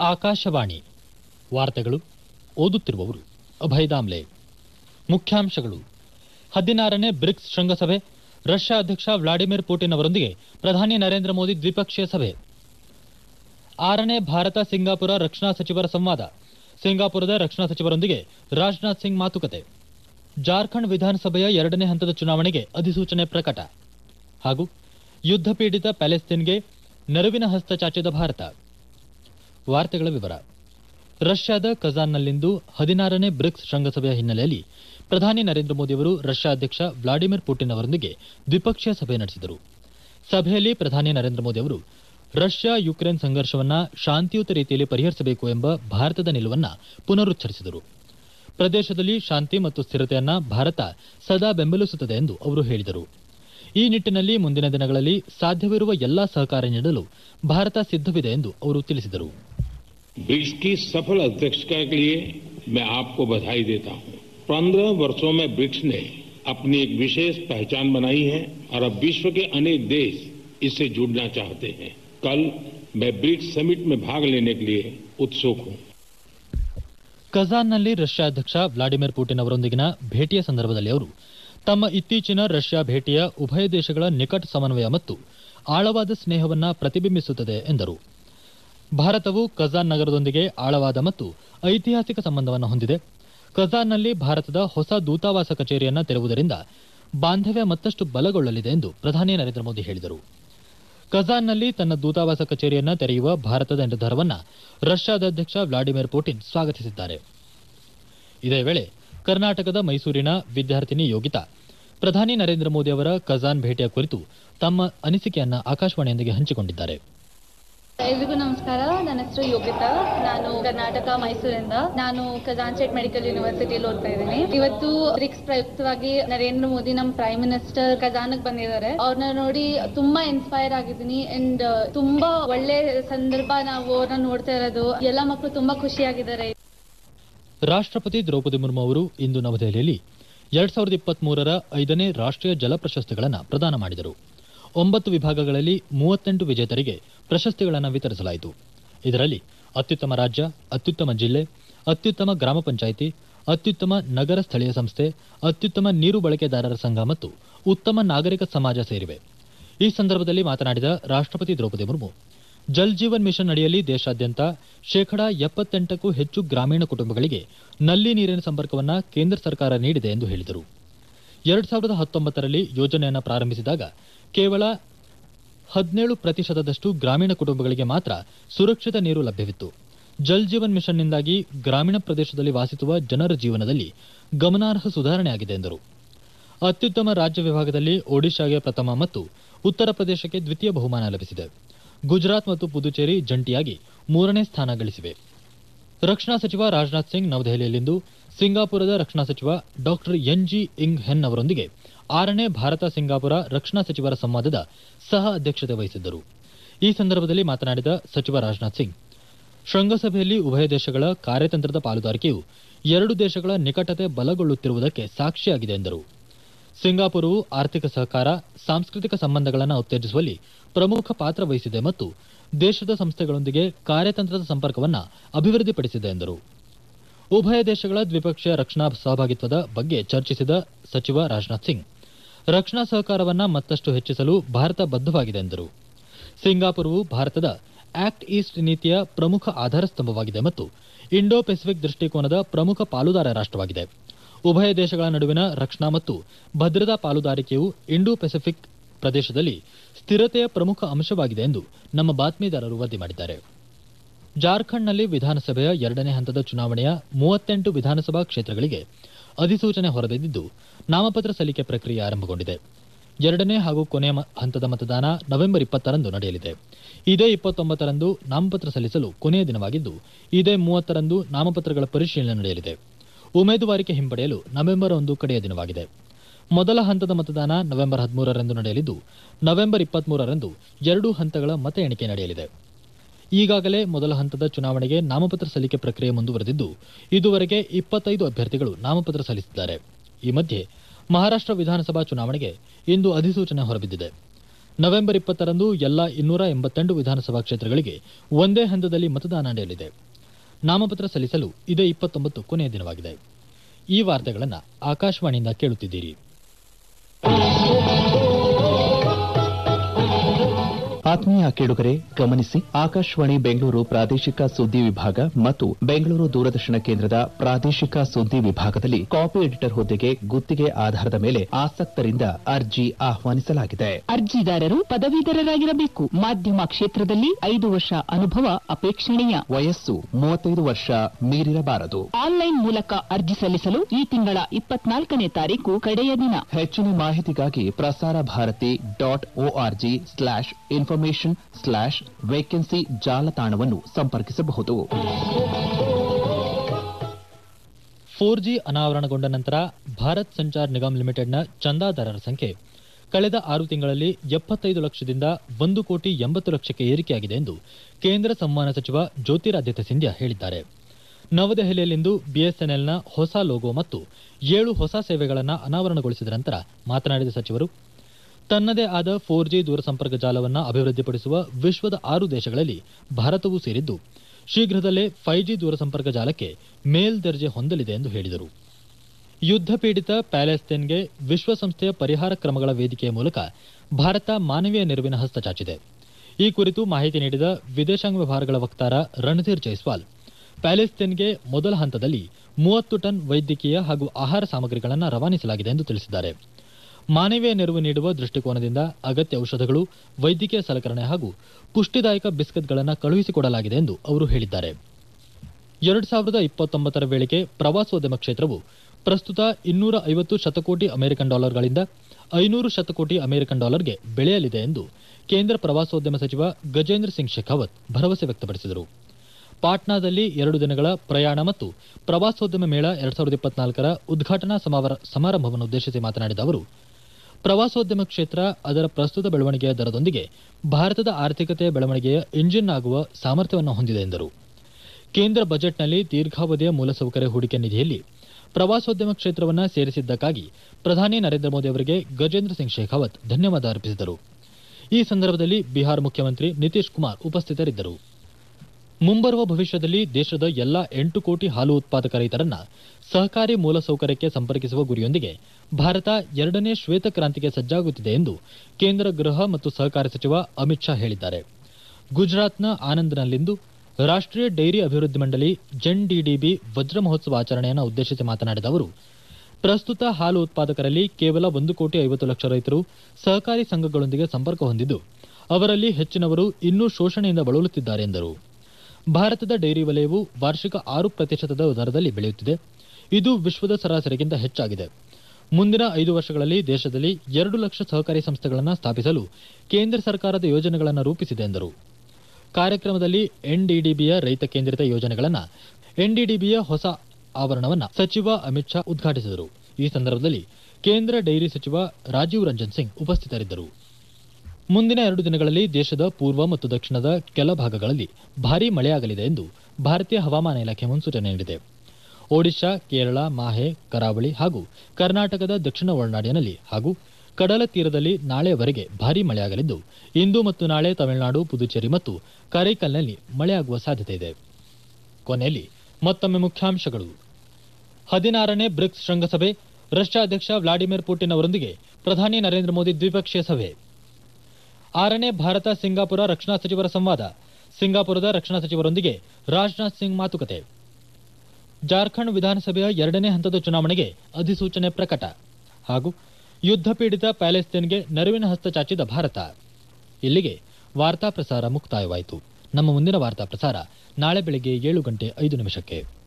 ಆಕಾಶವಾಣಿ ವಾರ್ತೆಗಳು ಓದುತ್ತಿರುವವರು ಅಭಯ್ ದಾಮ್ಲೆ ಮುಖ್ಯಾಂಶಗಳು ಹದಿನಾರನೇ ಬ್ರಿಕ್ಸ್ ಶೃಂಗಸಭೆ ರಷ್ಯಾ ಅಧ್ಯಕ್ಷ ವ್ಲಾಡಿಮಿರ್ ಪುಟಿನ್ ಅವರೊಂದಿಗೆ ಪ್ರಧಾನಿ ನರೇಂದ್ರ ಮೋದಿ ದ್ವಿಪಕ್ಷೀಯ ಸಭೆ ಆರನೇ ಭಾರತ ಸಿಂಗಾಪುರ ರಕ್ಷಣಾ ಸಚಿವರ ಸಂವಾದ ಸಿಂಗಾಪುರದ ರಕ್ಷಣಾ ಸಚಿವರೊಂದಿಗೆ ರಾಜನಾಥ್ ಸಿಂಗ್ ಮಾತುಕತೆ ಜಾರ್ಖಂಡ್ ವಿಧಾನಸಭೆಯ ಎರಡನೇ ಹಂತದ ಚುನಾವಣೆಗೆ ಅಧಿಸೂಚನೆ ಪ್ರಕಟ ಹಾಗೂ ಯುದ್ಧ ಪೀಡಿತ ಪ್ಯಾಲೆಸ್ತೇನ್ಗೆ ನೆರವಿನ ಹಸ್ತ ಚಾಚಿದ ಭಾರತ ವಾರ್ತೆಗಳ ವಿವರ ರಷ್ಯಾದ ಕಜಾನ್ನಲ್ಲಿಂದು ಹದಿನಾರನೇ ಬ್ರಿಕ್ಸ್ ಶೃಂಗಸಭೆಯ ಹಿನ್ನೆಲೆಯಲ್ಲಿ ಪ್ರಧಾನಿ ನರೇಂದ್ರ ಮೋದಿ ಅವರು ರಷ್ಯಾ ಅಧ್ಯಕ್ಷ ವ್ಲಾಡಿಮಿರ್ ಪುಟಿನ್ ಅವರೊಂದಿಗೆ ದ್ವಿಪಕ್ಷೀಯ ಸಭೆ ನಡೆಸಿದರು ಸಭೆಯಲ್ಲಿ ಪ್ರಧಾನಿ ನರೇಂದ್ರ ಮೋದಿ ಅವರು ರಷ್ಯಾ ಯುಕ್ರೇನ್ ಸಂಘರ್ಷವನ್ನ ಶಾಂತಿಯುತ ರೀತಿಯಲ್ಲಿ ಪರಿಹರಿಸಬೇಕು ಎಂಬ ಭಾರತದ ನಿಲುವನ್ನ ಪುನರುಚ್ಚರಿಸಿದರು ಪ್ರದೇಶದಲ್ಲಿ ಶಾಂತಿ ಮತ್ತು ಸ್ಥಿರತೆಯನ್ನ ಭಾರತ ಸದಾ ಬೆಂಬಲಿಸುತ್ತದೆ ಎಂದು ಅವರು ಹೇಳಿದರು ಈ ನಿಟ್ಟಿನಲ್ಲಿ ಮುಂದಿನ ದಿನಗಳಲ್ಲಿ ಸಾಧ್ಯವಿರುವ ಎಲ್ಲಾ ಸಹಕಾರ ನೀಡಲು ಭಾರತ ಸಿದ್ಧವಿದೆ ಎಂದು ಅವರು ತಿಳಿಸಿದರು ब्रिक्स की सफल अध्यक्षता के लिए मैं आपको बधाई देता हूं पंद्रह वर्षों में ब्रिक्स ने अपनी एक विशेष पहचान बनाई है और अब विश्व के अनेक देश इससे जुड़ना चाहते हैं कल मैं ब्रिक्स समिट में भाग लेने के लिए उत्सुक हूं ಕಜಾನ್ನಲ್ಲಿ ರಷ್ಯಾ ಅಧ್ಯಕ್ಷ ವ್ಲಾಡಿಮಿರ್ ಪುಟಿನ್ ಅವರೊಂದಿಗಿನ ಭೇಟಿಯ ಸಂದರ್ಭದಲ್ಲಿ ಅವರು ತಮ್ಮ ಇತ್ತೀಚಿನ ರಷ್ಯಾ ಭೇಟಿಯ ಉಭಯ ದೇಶಗಳ ನಿಕಟ ಸಮನ್ವಯ ಮತ್ತು ಆಳವಾದ ಸ್ನೇಹವನ್ನ ಪ್ರತಿಬಿಂಬಿಸುತ್ತದೆ ಎಂದರು ಭಾರತವು ಕಜಾನ್ ನಗರದೊಂದಿಗೆ ಆಳವಾದ ಮತ್ತು ಐತಿಹಾಸಿಕ ಸಂಬಂಧವನ್ನು ಹೊಂದಿದೆ ಕಜಾನ್ನಲ್ಲಿ ಭಾರತದ ಹೊಸ ದೂತಾವಾಸ ಕಚೇರಿಯನ್ನ ತೆರೆಯುವುದರಿಂದ ಬಾಂಧವ್ಯ ಮತ್ತಷ್ಟು ಬಲಗೊಳ್ಳಲಿದೆ ಎಂದು ಪ್ರಧಾನಿ ನರೇಂದ್ರ ಮೋದಿ ಹೇಳಿದರು ಕಜಾನ್ನಲ್ಲಿ ತನ್ನ ದೂತಾವಾಸ ಕಚೇರಿಯನ್ನ ತೆರೆಯುವ ಭಾರತದ ನಿರ್ಧಾರವನ್ನ ರಷ್ಯಾದ ಅಧ್ಯಕ್ಷ ವ್ಲಾಡಿಮಿರ್ ಪುಟಿನ್ ಸ್ವಾಗತಿಸಿದ್ದಾರೆ ಇದೇ ವೇಳೆ ಕರ್ನಾಟಕದ ಮೈಸೂರಿನ ವಿದ್ಯಾರ್ಥಿನಿ ಯೋಗಿತಾ ಪ್ರಧಾನಿ ನರೇಂದ್ರ ಮೋದಿ ಅವರ ಕಜಾನ್ ಭೇಟಿಯ ಕುರಿತು ತಮ್ಮ ಅನಿಸಿಕೆಯನ್ನ ಆಕಾಶವಾಣಿಯೊಂದಿಗೆ ಹಂಚಿಕೊಂಡಿದ್ದಾರೆ ಎಲ್ರಿಗೂ ನಮಸ್ಕಾರ ನನ್ನ ಹೆಸರು ಯೋಗಿತಾ ನಾನು ಕರ್ನಾಟಕ ಮೈಸೂರಿಂದ ನಾನು ಕಜಾನ್ ಸ್ಟೇಟ್ ಮೆಡಿಕಲ್ ಯೂನಿವರ್ಸಿಟಿಯಲ್ಲಿ ಓದ್ತಾ ಇದ್ದೀನಿ ಇವತ್ತು ಬ್ರಿಕ್ಸ್ ಪ್ರಯುಕ್ತವಾಗಿ ನರೇಂದ್ರ ಮೋದಿ ನಮ್ಮ ಪ್ರೈಮ್ ಮಿನಿಸ್ಟರ್ ಕಜಾನ್ಗೆ ಬಂದಿದ್ದಾರೆ ಅವ್ರನ್ನ ನೋಡಿ ತುಂಬಾ ಇನ್ಸ್ಪೈರ್ ಆಗಿದ್ದೀನಿ ಅಂಡ್ ತುಂಬಾ ಒಳ್ಳೆ ಸಂದರ್ಭ ನಾವು ಅವ್ರನ್ನ ನೋಡ್ತಾ ಇರೋದು ಎಲ್ಲ ಮಕ್ಕಳು ತುಂಬಾ ಖುಷಿಯಾಗಿದ್ದಾರೆ ರಾಷ್ಟ್ರಪತಿ ದ್ರೌಪದಿ ಮುರ್ಮು ಅವರು ಇಂದು ನವದೆಹಲಿಯಲ್ಲಿ ಎರಡ್ ಸಾವಿರದ ಇಪ್ಪತ್ತ್ ಮೂರರ ಐದನೇ ರಾಷ್ಟ್ರೀಯ ಜಲ ಪ್ರಶಸ್ತಿಗಳನ್ನು ಪ್ರದಾನ ಮಾಡಿದರು ಒಂಬತ್ತು ವಿಭಾಗಗಳಲ್ಲಿ ಮೂವತ್ತೆಂಟು ವಿಜೇತರಿಗೆ ಪ್ರಶಸ್ತಿಗಳನ್ನು ವಿತರಿಸಲಾಯಿತು ಇದರಲ್ಲಿ ಅತ್ಯುತ್ತಮ ರಾಜ್ಯ ಅತ್ಯುತ್ತಮ ಜಿಲ್ಲೆ ಅತ್ಯುತ್ತಮ ಗ್ರಾಮ ಪಂಚಾಯಿತಿ ಅತ್ಯುತ್ತಮ ನಗರ ಸ್ಥಳೀಯ ಸಂಸ್ಥೆ ಅತ್ಯುತ್ತಮ ನೀರು ಬಳಕೆದಾರರ ಸಂಘ ಮತ್ತು ಉತ್ತಮ ನಾಗರಿಕ ಸಮಾಜ ಸೇರಿವೆ ಈ ಸಂದರ್ಭದಲ್ಲಿ ಮಾತನಾಡಿದ ರಾಷ್ಟ್ರಪತಿ ದ್ರೌಪದಿ ಮುರ್ಮು ಜಲ್ ಜೀವನ್ ಮಿಷನ್ ಅಡಿಯಲ್ಲಿ ದೇಶಾದ್ಯಂತ ಶೇಕಡಾ ಎಪ್ಪತ್ತೆಂಟಕ್ಕೂ ಹೆಚ್ಚು ಗ್ರಾಮೀಣ ಕುಟುಂಬಗಳಿಗೆ ನಲ್ಲಿ ನೀರಿನ ಸಂಪರ್ಕವನ್ನ ಕೇಂದ್ರ ಸರ್ಕಾರ ನೀಡಿದೆ ಎಂದು ಹೇಳಿದರು ಎರಡ್ ಸಾವಿರದ ಹತ್ತೊಂಬತ್ತರಲ್ಲಿ ಯೋಜನೆಯನ್ನು ಪ್ರಾರಂಭಿಸಿದಾಗ ಕೇವಲ ಹದಿನೇಳು ಪ್ರತಿಶತದಷ್ಟು ಗ್ರಾಮೀಣ ಕುಟುಂಬಗಳಿಗೆ ಮಾತ್ರ ಸುರಕ್ಷಿತ ನೀರು ಲಭ್ಯವಿತ್ತು ಜಲ್ ಜೀವನ್ ಮಿಷನ್ನಿಂದಾಗಿ ಗ್ರಾಮೀಣ ಪ್ರದೇಶದಲ್ಲಿ ವಾಸಿಸುವ ಜನರ ಜೀವನದಲ್ಲಿ ಗಮನಾರ್ಹ ಸುಧಾರಣೆಯಾಗಿದೆ ಎಂದರು ಅತ್ಯುತ್ತಮ ರಾಜ್ಯ ವಿಭಾಗದಲ್ಲಿ ಒಡಿಶಾಗೆ ಪ್ರಥಮ ಮತ್ತು ಉತ್ತರ ಪ್ರದೇಶಕ್ಕೆ ದ್ವಿತೀಯ ಬಹುಮಾನ ಲಭಿಸಿದೆ ಗುಜರಾತ್ ಮತ್ತು ಪುದುಚೇರಿ ಜಂಟಿಯಾಗಿ ಮೂರನೇ ಸ್ಥಾನ ಗಳಿಸಿವೆ ರಕ್ಷಣಾ ಸಚಿವ ರಾಜನಾಥ್ ಸಿಂಗ್ ನವದೆಹಲಿಯಲ್ಲಿಂದು ಸಿಂಗಾಪುರದ ರಕ್ಷಣಾ ಸಚಿವ ಡಾಕ್ಟರ್ ಎನ್ ಜಿ ಇಂಗ್ ಹೆನ್ ಅವರೊಂದಿಗೆ ಆರನೇ ಭಾರತ ಸಿಂಗಾಪುರ ರಕ್ಷಣಾ ಸಚಿವರ ಸಂವಾದದ ಸಹ ಅಧ್ಯಕ್ಷತೆ ವಹಿಸಿದ್ದರು ಈ ಸಂದರ್ಭದಲ್ಲಿ ಮಾತನಾಡಿದ ಸಚಿವ ರಾಜನಾಥ್ ಸಿಂಗ್ ಶೃಂಗಸಭೆಯಲ್ಲಿ ಉಭಯ ದೇಶಗಳ ಕಾರ್ಯತಂತ್ರದ ಪಾಲುದಾರಿಕೆಯು ಎರಡು ದೇಶಗಳ ನಿಕಟತೆ ಬಲಗೊಳ್ಳುತ್ತಿರುವುದಕ್ಕೆ ಸಾಕ್ಷಿಯಾಗಿದೆ ಎಂದರು ಸಿಂಗಾಪುರವು ಆರ್ಥಿಕ ಸಹಕಾರ ಸಾಂಸ್ಕೃತಿಕ ಸಂಬಂಧಗಳನ್ನು ಉತ್ತೇಜಿಸುವಲ್ಲಿ ಪ್ರಮುಖ ಪಾತ್ರ ವಹಿಸಿದೆ ಮತ್ತು ದೇಶದ ಸಂಸ್ಥೆಗಳೊಂದಿಗೆ ಕಾರ್ಯತಂತ್ರದ ಸಂಪರ್ಕವನ್ನು ಅಭಿವೃದ್ಧಿಪಡಿಸಿದೆ ಎಂದರು ಉಭಯ ದೇಶಗಳ ದ್ವಿಪಕ್ಷೀಯ ರಕ್ಷಣಾ ಸಹಭಾಗಿತ್ವದ ಬಗ್ಗೆ ಚರ್ಚಿಸಿದ ಸಚಿವ ರಾಜನಾಥ್ ಸಿಂಗ್ ರಕ್ಷಣಾ ಸಹಕಾರವನ್ನ ಮತ್ತಷ್ಟು ಹೆಚ್ಚಿಸಲು ಭಾರತ ಬದ್ಧವಾಗಿದೆ ಎಂದರು ಸಿಂಗಾಪುರವು ಭಾರತದ ಆಕ್ಟ್ ಈಸ್ಟ್ ನೀತಿಯ ಪ್ರಮುಖ ಆಧಾರ ಸ್ತಂಭವಾಗಿದೆ ಮತ್ತು ಇಂಡೋ ಪೆಸಿಫಿಕ್ ದೃಷ್ಟಿಕೋನದ ಪ್ರಮುಖ ಪಾಲುದಾರ ರಾಷ್ಟ್ರವಾಗಿದೆ ಉಭಯ ದೇಶಗಳ ನಡುವಿನ ರಕ್ಷಣಾ ಮತ್ತು ಭದ್ರತಾ ಪಾಲುದಾರಿಕೆಯು ಇಂಡೋ ಪೆಸಿಫಿಕ್ ಪ್ರದೇಶದಲ್ಲಿ ಸ್ಥಿರತೆಯ ಪ್ರಮುಖ ಅಂಶವಾಗಿದೆ ಎಂದು ನಮ್ಮ ಬಾತ್ಮೀದಾರರು ವರದಿ ಮಾಡಿದ್ದಾರೆ ಜಾರ್ಖಂಡ್ನಲ್ಲಿ ವಿಧಾನಸಭೆಯ ಎರಡನೇ ಹಂತದ ಚುನಾವಣೆಯ ಮೂವತ್ತೆಂಟು ವಿಧಾನಸಭಾ ಕ್ಷೇತ್ರಗಳಿಗೆ ಅಧಿಸೂಚನೆ ಹೊರಬಿದ್ದಿದ್ದು ನಾಮಪತ್ರ ಸಲ್ಲಿಕೆ ಪ್ರಕ್ರಿಯೆ ಆರಂಭಗೊಂಡಿದೆ ಎರಡನೇ ಹಾಗೂ ಕೊನೆಯ ಮ- ಹಂತದ ಮತದಾನ ನವೆಂಬರ್ ಇಪ್ಪತ್ತರಂದು ನಡೆಯಲಿದೆ ಇದೇ ಇಪ್ಪತ್ತೊಂಬತ್ತರಂದು ನಾಮಪತ್ರ ಸಲ್ಲಿಸಲು ಕೊನೆಯ ದಿನವಾಗಿದ್ದು ಇದೇ ಮೂವತ್ತರಂದು ನಾಮಪತ್ರಗಳ ಪರಿಶೀಲನೆ ನಡೆಯಲಿದೆ ಉಮೇದುವಾರಿಕೆ ಹಿಂಪಡೆಯಲು ನವೆಂಬರ್ ಒಂದು ಕಡೆಯ ದಿನವಾಗಿದೆ ಮೊದಲ ಹಂತದ ಮತದಾನ ನವೆಂಬರ್ ಹದಿಮೂರರಂದು ನಡೆಯಲಿದ್ದು ನವೆಂಬರ್ ಇಪ್ಪತ್ಮೂರರಂದು ಎರಡೂ ಹಂತಗಳ ಮತ ಎಣಿಕೆ ನಡೆಯಲಿದೆ ಈಗಾಗಲೇ ಮೊದಲ ಹಂತದ ಚುನಾವಣೆಗೆ ನಾಮಪತ್ರ ಸಲ್ಲಿಕೆ ಪ್ರಕ್ರಿಯೆ ಮುಂದುವರೆದಿದ್ದು ಇದುವರೆಗೆ ಇಪ್ಪತ್ತೈದು ಅಭ್ಯರ್ಥಿಗಳು ನಾಮಪತ್ರ ಸಲ್ಲಿಸಿದ್ದಾರೆ ಈ ಮಧ್ಯೆ ಮಹಾರಾಷ್ಟ್ರ ವಿಧಾನಸಭಾ ಚುನಾವಣೆಗೆ ಇಂದು ಅಧಿಸೂಚನೆ ಹೊರಬಿದ್ದಿದೆ ನವೆಂಬರ್ ಇಪ್ಪತ್ತರಂದು ಎಲ್ಲ ಇನ್ನೂರ ಎಂಬತ್ತೆಂಟು ವಿಧಾನಸಭಾ ಕ್ಷೇತ್ರಗಳಿಗೆ ಒಂದೇ ಹಂತದಲ್ಲಿ ಮತದಾನ ನಡೆಯಲಿದೆ ನಾಮಪತ್ರ ಸಲ್ಲಿಸಲು ಇದೇ ಇಪ್ಪತ್ತೊಂಬತ್ತು ಕೊನೆಯ ದಿನವಾಗಿದೆ ಈ ವಾರ್ತೆಗಳನ್ನು ಆಕಾಶವಾಣಿಯಿಂದ ಕೇಳುತ್ತಿದ್ದೀರಿ ಆತ್ಮೀಯ ಕೇಳುಗರೆ ಗಮನಿಸಿ ಆಕಾಶವಾಣಿ ಬೆಂಗಳೂರು ಪ್ರಾದೇಶಿಕ ಸುದ್ದಿ ವಿಭಾಗ ಮತ್ತು ಬೆಂಗಳೂರು ದೂರದರ್ಶನ ಕೇಂದ್ರದ ಪ್ರಾದೇಶಿಕ ಸುದ್ದಿ ವಿಭಾಗದಲ್ಲಿ ಕಾಪಿ ಎಡಿಟರ್ ಹುದ್ದೆಗೆ ಗುತ್ತಿಗೆ ಆಧಾರದ ಮೇಲೆ ಆಸಕ್ತರಿಂದ ಅರ್ಜಿ ಆಹ್ವಾನಿಸಲಾಗಿದೆ ಅರ್ಜಿದಾರರು ಪದವೀಧರರಾಗಿರಬೇಕು ಮಾಧ್ಯಮ ಕ್ಷೇತ್ರದಲ್ಲಿ ಐದು ವರ್ಷ ಅನುಭವ ಅಪೇಕ್ಷಣೀಯ ವಯಸ್ಸು ಮೂವತ್ತೈದು ವರ್ಷ ಮೀರಿರಬಾರದು ಆನ್ಲೈನ್ ಮೂಲಕ ಅರ್ಜಿ ಸಲ್ಲಿಸಲು ಈ ತಿಂಗಳ ಇಪ್ಪತ್ನಾಲ್ಕನೇ ತಾರೀಕು ಕಡೆಯ ದಿನ ಹೆಚ್ಚಿನ ಮಾಹಿತಿಗಾಗಿ Prasar Bharati dot O R G slash information slash vacancy ಜಾಲತಾಣವನ್ನು ಸಂಪರ್ಕಿಸಬಹುದು ಫೋರ್ ಜಿ ಅನಾವರಣಗೊಂಡ ನಂತರ ಭಾರತ್ ಸಂಚಾರ್ ನಿಗಮ್ ಲಿಮಿಟೆಡ್ನ ಚಂದಾದಾರರ ಸಂಖ್ಯೆ ಕಳೆದ ಆರು ತಿಂಗಳಲ್ಲಿ ಎಪ್ಪತ್ತೈದು ಲಕ್ಷದಿಂದ ಒಂದು ಕೋಟಿ ಎಂಬತ್ತು ಲಕ್ಷಕ್ಕೆ ಏರಿಕೆಯಾಗಿದೆ ಎಂದು ಕೇಂದ್ರ ಸಂವಹನ ಸಚಿವ ಜ್ಯೋತಿರಾದಿತ್ಯ ಸಿಂಧ್ಯಾ ಹೇಳಿದ್ದಾರೆ ನವದೆಹಲಿಯಲ್ಲಿಂದು ಬಿಎಸ್ಎನ್ಎಲ್ನ ಹೊಸ ಲೋಗೋ ಮತ್ತು ಏಳು ಹೊಸ ಸೇವೆಗಳನ್ನು ಅನಾವರಣಗೊಳಿಸಿದ ನಂತರ ಮಾತನಾಡಿದ ಸಚಿವರು ತನ್ನದೇ ಆದ ಫೋರ್ ಜಿ ದೂರಸಂಪರ್ಕ ಜಾಲವನ್ನು ಅಭಿವೃದ್ಧಿಪಡಿಸುವ ವಿಶ್ವದ ಆರು ದೇಶಗಳಲ್ಲಿ ಭಾರತವೂ ಸೇರಿದ್ದು ಶೀಘ್ರದಲ್ಲೇ ಫೈವ್ ಜಿ ದೂರಸಂಪರ್ಕ ಜಾಲಕ್ಕೆ ಮೇಲ್ದರ್ಜೆ ಹೊಂದಲಿದೆ ಎಂದು ಹೇಳಿದರು ಯುದ್ಧ ಪೀಡಿತ ಪ್ಯಾಲೆಸ್ತೇನ್ಗೆ ವಿಶ್ವಸಂಸ್ಥೆಯ ಪರಿಹಾರ ಕ್ರಮಗಳ ವೇದಿಕೆಯ ಮೂಲಕ ಭಾರತ ಮಾನವೀಯ ನೆರವಿನ ಹಸ್ತ ಚಾಚಿದೆ ಈ ಕುರಿತು ಮಾಹಿತಿ ನೀಡಿದ ವಿದೇಶಾಂಗ ವ್ಯವಹಾರಗಳ ವಕ್ತಾರ ರಣಧೀರ್ ಜೈಸ್ವಾಲ್ ಪ್ಯಾಲೆಸ್ತೇನ್ಗೆ ಮೊದಲ ಹಂತದಲ್ಲಿ ಮೂವತ್ತು ಟನ್ ವೈದ್ಯಕೀಯ ಹಾಗೂ ಆಹಾರ ಸಾಮಗ್ರಿಗಳನ್ನು ರವಾನಿಸಲಾಗಿದೆ ಎಂದು ತಿಳಿಸಿದ್ದಾರೆ ಮಾನವೀಯ ನೆರವು ನೀಡುವ ದೃಷ್ಟಿಕೋನದಿಂದ ಅಗತ್ಯ ಔಷಧಗಳು ವೈದ್ಯಕೀಯ ಸಲಕರಣೆ ಹಾಗೂ ಪುಷ್ಟಿದಾಯಕ ಬಿಸ್ಕತ್ಗಳನ್ನು ಕಳುಹಿಸಿಕೊಡಲಾಗಿದೆ ಎಂದು ಅವರು ಹೇಳಿದ್ದಾರೆ ಎರಡು ಸಾವಿರದ ಇಪ್ಪತ್ತೊಂಬತ್ತರ ವೇಳೆಗೆ ಪ್ರವಾಸೋದ್ಯಮ ಕ್ಷೇತ್ರವು ಪ್ರಸ್ತುತ ಇನ್ನೂರ ಐವತ್ತು ಶತಕೋಟಿ ಅಮೆರಿಕನ್ ಡಾಲರ್ಗಳಿಂದ ಐನೂರು ಶತಕೋಟಿ ಅಮೆರಿಕನ್ ಡಾಲರ್ಗೆ ಬೆಳೆಯಲಿದೆ ಎಂದು ಕೇಂದ್ರ ಪ್ರವಾಸೋದ್ಯಮ ಸಚಿವ ಗಜೇಂದ್ರ ಸಿಂಗ್ ಶೆಖಾವತ್ ಭರವಸೆ ವ್ಯಕ್ತಪಡಿಸಿದರು ಪಾಟ್ನಾದಲ್ಲಿ ಎರಡು ದಿನಗಳ ಪ್ರಯಾಣ ಮತ್ತು ಪ್ರವಾಸೋದ್ಯಮ ಮೇಳ ಎರಡ್ ಸಾವಿರದ ಇಪ್ಪತ್ನಾಲ್ಕರ ಉದ್ಘಾಟನಾ ಸಮಾವರ- ಸಮಾರಂಭವನ್ನು ಉದ್ದೇಶಿಸಿ ಮಾತನಾಡಿದ ಅವರು ಪ್ರವಾಸೋದ್ಯಮ ಕ್ಷೇತ್ರ ಅದರ ಪ್ರಸ್ತುತ ಬೆಳವಣಿಗೆಯ ದರದೊಂದಿಗೆ ಭಾರತದ ಆರ್ಥಿಕತೆಯ ಬೆಳವಣಿಗೆಯ ಇಂಜಿನ್ ಆಗುವ ಸಾಮರ್ಥ್ಯವನ್ನು ಹೊಂದಿದೆ ಎಂದರು ಕೇಂದ್ರ ಬಜೆಟ್ನಲ್ಲಿ ದೀರ್ಘಾವಧಿಯ ಮೂಲಸೌಕರ್ಯ ಹೂಡಿಕೆ ನಿಧಿಯಲ್ಲಿ ಪ್ರವಾಸೋದ್ಯಮ ಕ್ಷೇತ್ರವನ್ನು ಸೇರಿಸಿದ್ದಕ್ಕಾಗಿ ಪ್ರಧಾನಿ ನರೇಂದ್ರ ಮೋದಿ ಅವರಿಗೆ ಗಜೇಂದ್ರ ಸಿಂಗ್ ಶೇಖಾವತ್ ಧನ್ಯವಾದ ಅರ್ಪಿಸಿದರು ಈ ಸಂದರ್ಭದಲ್ಲಿ ಬಿಹಾರ ಮುಖ್ಯಮಂತ್ರಿ ನಿತೀಶ್ ಕುಮಾರ್ ಉಪಸ್ಥಿತರಿದ್ದರು ಮುಂಬರುವ ಭವಿಷ್ಯದಲ್ಲಿ ದೇಶದ ಎಲ್ಲ ಎಂಟು ಕೋಟಿ ಹಾಲು ಉತ್ಪಾದಕ ರೈತರನ್ನ ಸಹಕಾರಿ ಮೂಲಸೌಕರ್ಯಕ್ಕೆ ಸಂಪರ್ಕಿಸುವ ಗುರಿಯೊಂದಿಗೆ ಭಾರತ ಎರಡನೇ ಶ್ವೇತ ಕ್ರಾಂತಿಗೆ ಸಜ್ಜಾಗುತ್ತಿದೆ ಎಂದು ಕೇಂದ್ರ ಗೃಹ ಮತ್ತು ಸಹಕಾರ ಸಚಿವ ಅಮಿತ್ ಶಾ ಹೇಳಿದ್ದಾರೆ ಗುಜರಾತ್ನ ಆನಂದ್ನಲ್ಲಿಂದು ರಾಷ್ಟ್ರೀಯ ಡೈರಿ ಅಭಿವೃದ್ಧಿ ಮಂಡಳಿ ಜೆನ್ ಡಿಡಿಬಿ ವಜ್ರ ಮಹೋತ್ಸವ ಆಚರಣೆಯನ್ನು ಉದ್ದೇಶಿಸಿ ಮಾತನಾಡಿದ ಅವರು ಪ್ರಸ್ತುತ ಹಾಲು ಉತ್ಪಾದಕರಲ್ಲಿ ಕೇವಲ ಒಂದು ಕೋಟಿ ಐವತ್ತು ಲಕ್ಷ ರೈತರು ಸಹಕಾರಿ ಸಂಘಗಳೊಂದಿಗೆ ಸಂಪರ್ಕ ಹೊಂದಿದ್ದು ಅವರಲ್ಲಿ ಹೆಚ್ಚಿನವರು ಇನ್ನೂ ಶೋಷಣೆಯಿಂದ ಬಳಲುತ್ತಿದ್ದಾರೆ ಎಂದರು ಭಾರತದ ಡೈರಿ ವಲಯವು ವಾರ್ಷಿಕ ಆರು ಪ್ರತಿಶತದ ದರದಲ್ಲಿ ಬೆಳೆಯುತ್ತಿದೆ ಇದು ವಿಶ್ವದ ಸರಾಸರಿಗಿಂತ ಹೆಚ್ಚಾಗಿದೆ ಮುಂದಿನ ಐದು ವರ್ಷಗಳಲ್ಲಿ ದೇಶದಲ್ಲಿ ಎರಡು ಲಕ್ಷ ಸಹಕಾರಿ ಸಂಸ್ಥೆಗಳನ್ನು ಸ್ಥಾಪಿಸಲು ಕೇಂದ್ರ ಸರ್ಕಾರದ ಯೋಜನೆಗಳನ್ನು ರೂಪಿಸಿದೆ ಎಂದರು ಕಾರ್ಯಕ್ರಮದಲ್ಲಿ ಎನ್ಡಿಡಿಬಿಯ ರೈತ ಕೇಂದ್ರಿತ ಯೋಜನೆಗಳನ್ನು ಎನ್ಡಿಡಿಬಿಯ ಹೊಸ ಆವರಣವನ್ನು ಸಚಿವ ಅಮಿತ್ ಶಾ ಉದ್ಘಾಟಿಸಿದರು ಈ ಸಂದರ್ಭದಲ್ಲಿ ಕೇಂದ್ರ ಡೈರಿ ಸಚಿವ ರಾಜೀವ್ ರಂಜನ್ ಸಿಂಗ್ ಉಪಸ್ಥಿತರಿದ್ದರು ಮುಂದಿನ ಎರಡು ದಿನಗಳಲ್ಲಿ ದೇಶದ ಪೂರ್ವ ಮತ್ತು ದಕ್ಷಿಣದ ಕೆಲ ಭಾಗಗಳಲ್ಲಿ ಭಾರೀ ಮಳೆಯಾಗಲಿದೆ ಎಂದು ಭಾರತೀಯ ಹವಾಮಾನ ಇಲಾಖೆ ಮುನ್ಸೂಚನೆ ನೀಡಿದೆ ಒಡಿಶಾ ಕೇರಳ ಮಾಹೆ ಕರಾವಳಿ ಹಾಗೂ ಕರ್ನಾಟಕದ ದಕ್ಷಿಣ ಒಳನಾಡಿನಲ್ಲಿ ಹಾಗೂ ಕಡಲ ತೀರದಲ್ಲಿ ನಾಳೆಯವರೆಗೆ ಭಾರೀ ಮಳೆಯಾಗಲಿದ್ದು ಇಂದು ಮತ್ತು ನಾಳೆ ತಮಿಳುನಾಡು ಪುದುಚೇರಿ ಮತ್ತು ಕರೈಕಲ್ನಲ್ಲಿ ಮಳೆಯಾಗುವ ಸಾಧ್ಯತೆ ಇದೆ ಕೊನೆಯಲ್ಲಿ ಮತ್ತೊಮ್ಮೆ ಮುಖ್ಯಾಂಶಗಳು ಹದಿನಾರನೇ ಬ್ರಿಕ್ಸ್ ಶೃಂಗಸಭೆ ರಷ್ಯಾ ಅಧ್ಯಕ್ಷ ವ್ಲಾಡಿಮಿರ್ ಪುಟಿನ್ ಅವರೊಂದಿಗೆ ಪ್ರಧಾನಿ ನರೇಂದ್ರ ಮೋದಿ ದ್ವಿಪಕ್ಷೀಯ ಸಭೆ ಆರನೇ ಭಾರತ ಸಿಂಗಾಪುರ ರಕ್ಷಣಾ ಸಚಿವರ ಸಂವಾದ ಸಿಂಗಾಪುರದ ರಕ್ಷಣಾ ಸಚಿವರೊಂದಿಗೆ ರಾಜನಾಥ್ ಸಿಂಗ್ ಮಾತುಕತೆ ಜಾರ್ಖಂಡ್ ವಿಧಾನಸಭೆಯ ಎರಡನೇ ಹಂತದ ಚುನಾವಣೆಗೆ ಅಧಿಸೂಚನೆ ಪ್ರಕಟ ಹಾಗೂ ಯುದ್ಧ ಪೀಡಿತ ಪ್ಯಾಲೆಸ್ತೇನ್ಗೆ ನೆರವಿನ ಹಸ್ತ ಚಾಚಿದ ಭಾರತ ಇಲ್ಲಿಗೆ ವಾರ್ತಾ ಪ್ರಸಾರ ಮುಕ್ತಾಯವಾಯಿತು ನಮ್ಮ ಮುಂದಿನ ವಾರ್ತಾ ಪ್ರಸಾರ ನಾಳೆ ಬೆಳಗ್ಗೆ ಏಳು ಗಂಟೆ ಐದು ನಿಮಿಷಕ್ಕೆ